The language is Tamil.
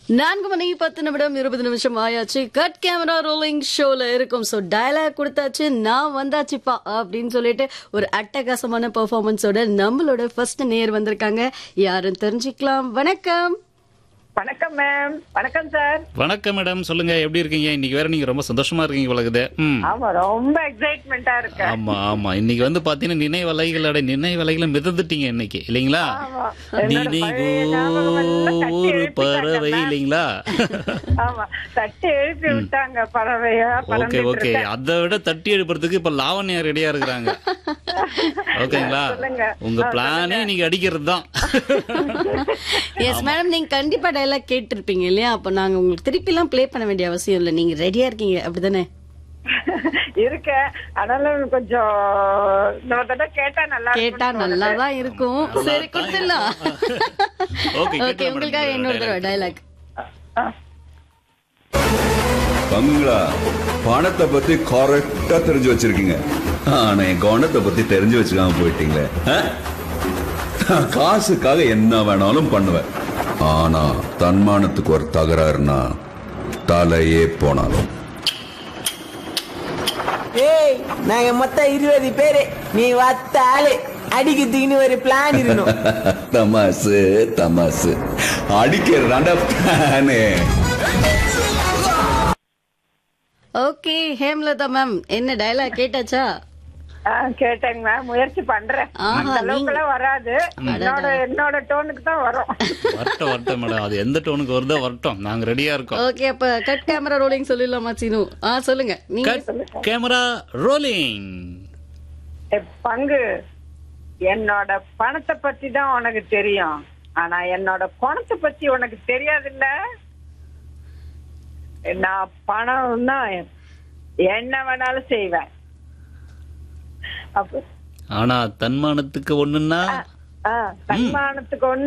நான்கு மணி பத்து நிமிடம் இருபது நிமிஷம் ஆயாச்சு கட் கேமரா ரோலிங் ஷோல இருக்கும் ஸோ டயலாக் கொடுத்தாச்சு நான் வந்தாச்சுப்பா அப்படின்னு சொல்லிட்டு ஒரு அட்டகாசமான பெர்ஃபார்மன்ஸோட நம்மளோட ஃபர்ஸ்ட் நேர் வந்திருக்காங்க யாருன்னு தெரிஞ்சுக்கலாம் வணக்கம் வணக்கம் மேம் வணக்கம் சார் வணக்கம் மேடம் சொல்லுங்க எப்படி இருக்கீங்க இன்னைக்கு வேற நீங்க ரொம்ப சந்தோஷமா இருக்கீங்க உலகது ம் ஆமா ரொம்ப எக்ஸைட்மெண்டா இருக்கு ஆமா ஆமா இன்னைக்கு வந்து பாத்தீங்கன்னா நினைவலைகளோட நினைவலைகளை மிதந்துட்டீங்க இன்னைக்கு இல்லைங்களா ஆமா. என்னோட நினைவோ பழைய ஞாபகம் எல்லாம் தட்டி ஒரு எழுப்பிட்டாங்க பறவை ma'am. இல்லைங்களா ஆமா தட்டி எழுப்பி விட்டாங்க பறவையா ஓகே பறந்துட்டு ஓகே இருக்கேன். அதை விட தட்டி எடுப்பறதுக்கு இப்ப லாவண்யா ரெடியா இருக்கிறாங்க ஓகேங்களா சொல்லுங்க. உங்க ஆ, பிளானே நீங்க அடிக்கிறது தான் எஸ் மேடம் நீங்க கண்டிப்பா டயலாக் கேட்டிருப்பீங்க இல்லையா அப்போ நாங்க உங்களுக்கு திருப்பி எல்லாம் ப்ளே பண்ண வேண்டிய அவசியம் இல்லை நீங்க ரெடியா இருக்கீங்க அப்படிதானே இருக்கேன் ஆனாலும் கொஞ்சம் இன்னொரு தடவை கேட்டா நல்லா கேட்டா இருக்கும்னு நல்லா தோணுது. தான் இருக்கும் சரி கொடுத்துடலாம் Okay, ஓகே கேட்டுடலாம் உங்களுக்காக madam. இன்னொரு தடவை டயலாக் ஆ. பங்களா பணத்தை பத்தி கரெக்டா தெரிஞ்சு வச்சிருக்கீங்க ஆனா என் கவனத்தை பத்தி தெரிஞ்சு வச்சுக்காம போயிட்டீங்களே ஆ? நான் காசுக்காக என்ன வேணாலும் பண்ணுவேன் ஆனா தன்மானத்துக்கு ஒரு தகராறுனா தலையே போனாலும் ஏய் நாங்க மொத்தம் இருபது பேரு நீ வத்த ஆளு அடிக்கிறதுக்குன்னு ஒரு பிளான் இருக்கணும் தமாசு தமாசு அடிக்கிறதாண்டா பிளானே ஓகே ஹேம்லதா மேம் என்ன டயலாக் கேட்டாச்சா ஆ, கேட்டேங்க மேம் முயற்சி பண்றேன் ஆஹா, அந்த அளவுக்குலாம் வராது என்னோட என்னோட டோனுக்கு தான் வரும் வரட்டும் வரட்டும் மேடம் அது எந்த டோனுக்கு வருதோ வரட்டும் நாங்க ரெடியா இருக்கோம் ஓகே அப்ப கட் கேமரா ரோலிங் சொல்லிடலாமா சீனு ஆ சொல்லுங்க நீங்க கட் கேமரா ரோலிங் ஏ, பங்கு என்னோட பணத்தை பத்தி தான் உனக்கு தெரியும் ஆனா என்னோட பணத்தை பத்தி உனக்கு தெரியாதுல்ல நான் பணம்னா என்ன வேணாலும் செய்வேன் அப்ப ஆனா தன்மானத்துக்கு ஒண்ணுன்னா ஆ, தன்மானத்துக்கு ஒண்ணு